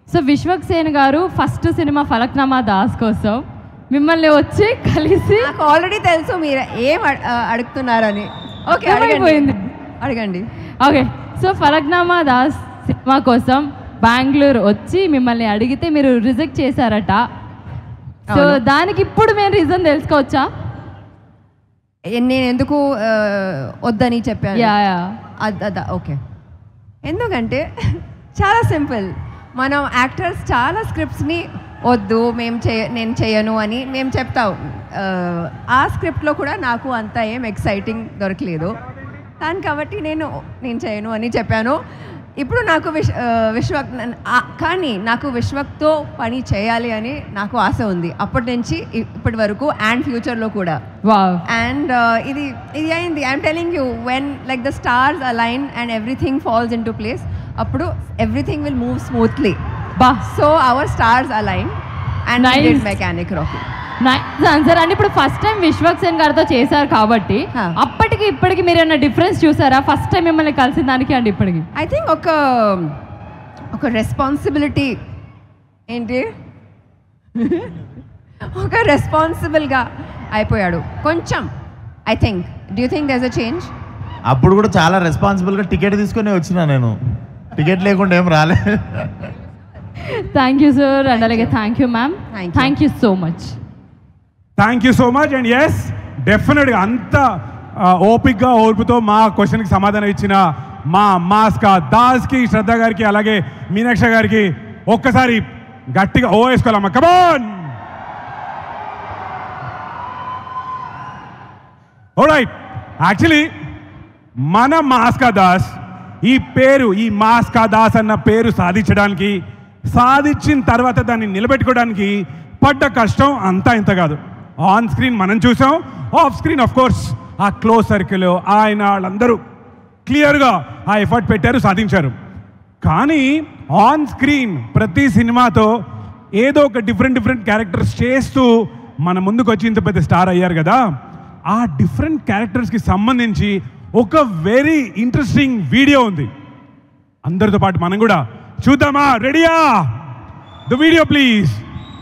So Vishwak Sen గారు first cinema Falaknuma Das కోసం మిమ్మల్ని వచ్చి కలిసి నాకు ఆల్రెడీ తెలుసు మీరు ఏం అడ్- ఆ, అడుగుతున్నారని ఓకే అర్థమైపోయింది. అడగండి అడగండి okay so Falaknuma Das cinema కోసం బెంగళూరు వచ్చి మిమ్మల్ని అడిగితే మీరు రిజెక్ట్ చేశారట సో అవును. దానికి ఇప్పుడు మేము రీజన్ తెలుసుకోవచ్చా ఏ- నేను ఎందుకు ఆ, వద్దని చెప్పాను యా యా అద అద ఓకే ఎందుకంటే చాలా సింపుల్ మనం యాక్టర్స్ చాలా స్క్రిప్ట్స్ని వద్దు మేము చేయ నేను చేయను అని మేము చెప్తాం ఆ, ఆ స్క్రిప్ట్లో కూడా నాకు అంత ఏం ఎక్సైటింగ్ దొరకలేదు దాని కాబట్టి నేను నేను చేయను అని చెప్పాను ఇప్పుడు నాకు విశ్ ఆ, విశ్వక్ నన్- ఆ, కానీ నాకు విశ్వక్తో పని చేయాలి అని నాకు ఆశ ఉంది అప్పటి నుంచి ఇ- ఇప్పటి వరకు అండ్ ఫ్యూచర్లో కూడా వావ్ అండ్ ఇది ఇది అయింది I'm telling you when like the stars align and everything falls into place అప్పుడు ఎవ్రీథింగ్ విల్ మూవ్ స్మూత్లీ బా so our stars align and Nice. Mechanic Rocky nice answer అంటే ఇప్పుడు first time Vishwak Sen గారితో చేశారు కాబట్టి హా. అప్పటికి ఇప్పటికి మీరు ఏమైనా డిఫరెన్స్ చూసారా ఫస్ట్ టైం మిమ్మల్ని కలిసిన దానికి అండి ఇప్పటికి ఐ థింక్ ఒక ఒక రెస్పాన్సిబిలిటీ ఏంటి ఒక రెస్పాన్సిబుల్గా అయిపోయాడు కొంచెం I think do think this a change అప్పుడు కూడా చాలా రెస్పాన్సిబుల్గా టికెట్ తీసుకొని వచ్చిన నేను టికెట్ లేకుండా ఏం రాలే థ్యాంక్ యూ సార్ అండ్ అలాగే thank you ma'am Thank you. Thank you so much thank you so much and yes డెఫినెట్గా అంత ఆ, ఓపిక్గా ఓర్పుతో మా క్వశ్చన్కి సమాధానం ఇచ్చిన మా మాస్కా దాస్కి శ్రద్ధ గారికి అలాగే మీనాక్ష గారికి ఒక్కసారి గట్టిగా ఓ వేసుకోవాలమ్మా కమాన్ రైట్ యాక్చువల్లీ మన మాస్కా దాస్ ఈ పేరు ఈ మాస్కా దాస్ అన్న పేరు సాధించడానికి సాధించిన తర్వాత దాన్ని నిలబెట్టుకోవడానికి పడ్డ కష్టం అంతా ఇంత కాదు ఆన్ స్క్రీన్ మనం చూసాం ఆఫ్ స్క్రీన్ ఆఫ్ కోర్స్ ఆ క్లోజ్ సర్కిల్ ఆయన వాళ్ళందరూ క్లియర్గా ఆ ఎఫర్ట్ పెట్టారు సాధించారు కానీ ఆన్ స్క్రీన్ ప్రతి సినిమాతో ఏదో ఒక డిఫరెంట్ డిఫరెంట్ క్యారెక్టర్స్ చేస్తూ మన ముందుకు వచ్చి ఇంత పెద్ద స్టార్ అయ్యారు కదా ఆ డిఫరెంట్ క్యారెక్టర్స్కి సంబంధించి ఒక వెరీ ఇంట్రెస్టింగ్ వీడియో ఉంది అందరితో పాటు మనం కూడా చూద్దామా రెడీయా ద వీడియో ప్లీజ్